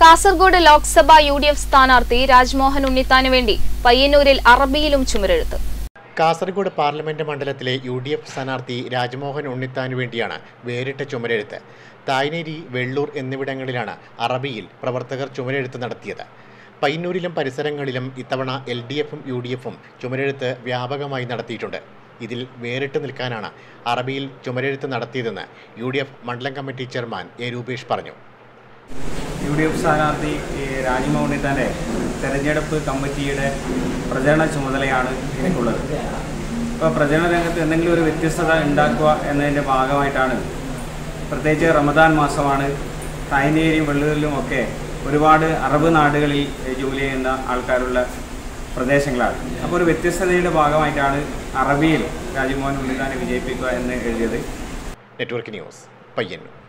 കാസർഗോഡ് ലോക്സഭ യു ഡി എഫ് സ്ഥാനാർത്ഥി രാജ്മോഹൻ ഉണ്ണിത്താനു വേണ്ടി പയ്യന്നൂരിൽ അറബിയിലും ചുമരെഴുത്ത് കാസർഗോഡ് പാർലമെന്റ് മണ്ഡലത്തിലെ യു ഡി എഫ് സ്ഥാനാർത്ഥി രാജ്മോഹൻ ഉണ്ണിത്താനു വേണ്ടിയാണ് വേറിട്ട ചുമരെഴുത്ത് തായ്നേരി വെള്ളൂർ എന്നിവിടങ്ങളിലാണ് അറബിയിൽ പ്രവർത്തകർ ചുമരെഴുത്ത് നടത്തിയത് പയ്യന്നൂരിലും പരിസരങ്ങളിലും ഇത്തവണ എൽ ഡി എഫും യു ഡി എഫും ചുമരെഴുത്ത് വ്യാപകമായി നടത്തിയിട്ടുണ്ട് ഇതിൽ വേറിട്ട് നിൽക്കാനാണ് അറബിയിൽ ചുമരെഴുത്ത് നടത്തിയതെന്ന് യു ഡി എഫ് മണ്ഡലം കമ്മിറ്റി ചെയർമാൻ എ രൂപേഷ് പറഞ്ഞു യു ഡി എഫ് സ്ഥാനാർത്ഥി ഈ രാജിമ ഉണ്ണിത്താൻ്റെ തെരഞ്ഞെടുപ്പ് കമ്മിറ്റിയുടെ പ്രചരണ ചുമതലയാണ് എനിക്കുള്ളത് ഇപ്പോൾ പ്രചരണ രംഗത്ത് എന്തെങ്കിലും ഒരു വ്യത്യസ്തത ഉണ്ടാക്കുക എന്നതിൻ്റെ ഭാഗമായിട്ടാണ് പ്രത്യേകിച്ച് റമദാൻ മാസമാണ് തായ്നേരിയും വെള്ളൂരിലും ഒക്കെ ഒരുപാട് അറബ് നാടുകളിൽ ജോലി ചെയ്യുന്ന ആൾക്കാരുള്ള പ്രദേശങ്ങളാണ് അപ്പോൾ ഒരു വ്യത്യസ്തതയുടെ ഭാഗമായിട്ടാണ് അറബിയിൽ രാജ്മോഹൻ ഉണ്ണിത്താനെ വിജയിപ്പിക്കുക എന്ന് എഴുതിയത് നെറ്റ്വർക്ക് ന്യൂസ് പയ്യന്നൂർ